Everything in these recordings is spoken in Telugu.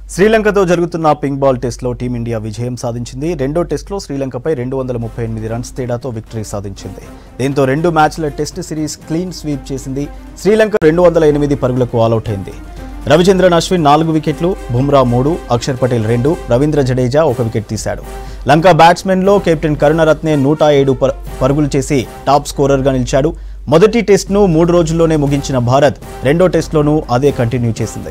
శ్రీలంకతో జరుగుతున్న పింక్ బాల్ టెస్ట్లో టీమిండియా విజయం సాధించింది రెండో టెస్ట్లో శ్రీలంకపై రెండు వందల ముప్పై ఎనిమిది రన్స్ తేడాతో విక్టరీ సాధించింది దీంతో రెండు మ్యాచ్ల టెస్ట్ సిరీస్ క్లీన్ స్వీప్ చేసింది శ్రీలంక రెండు వందల ఎనిమిది పరుగులకు ఆలౌట్ అయింది రవిచంద్రన్ అశ్విన్ నాలుగు వికెట్లు బుమ్రా మూడు అక్షర్ పటేల్ రెండు రవీంద్ర జడేజా ఒక వికెట్ తీశాడు లంక బ్యాట్స్మెన్లో కెప్టెన్ కరుణరత్నే నూట ఏడు పర్- పరుగులు చేసి టాప్ స్కోరర్గా నిలిచాడు మొదటి టెస్ట్ను మూడు రోజుల్లోనే ముగించిన భారత్ రెండో టెస్ట్లోనూ అదే కంటిన్యూ చేసింది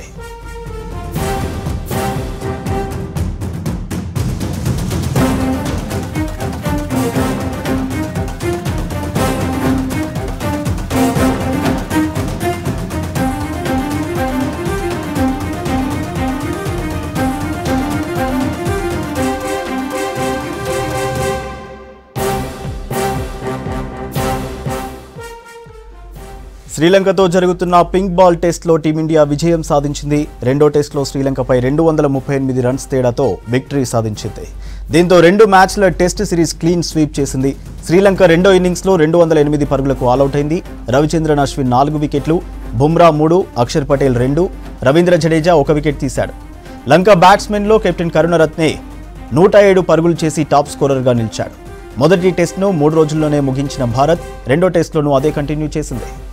శ్రీలంకతో జరుగుతున్న పింక్ బాల్ టెస్ట్లో టీమిండియా విజయం సాధించింది రెండో టెస్ట్లో శ్రీలంకపై రెండు వందల ముప్పై ఎనిమిది రన్స్ తేడాతో విక్టరీ సాధించింది దీంతో రెండు మ్యాచ్ల టెస్ట్ సిరీస్ క్లీన్ స్వీప్ చేసింది శ్రీలంక రెండో ఇన్నింగ్స్లో రెండు వందల ఎనిమిది పరుగులకు ఆలౌట్ అయింది రవిచంద్రన్ అశ్విన్ నాలుగు వికెట్లు బుమ్రా మూడు అక్షర్ పటేల్ రెండు రవీంద్ర జడేజా ఒక వికెట్ తీశాడు లంక బ్యాట్స్మెన్లో కెప్టెన్ కరుణరత్నే నూట ఏడు పరుగులు చేసి టాప్ స్కోరర్గా నిలిచాడు మొదటి టెస్ట్ను మూడు రోజుల్లోనే ముగించిన భారత్ రెండో టెస్ట్లోనూ అదే కంటిన్యూ చేసింది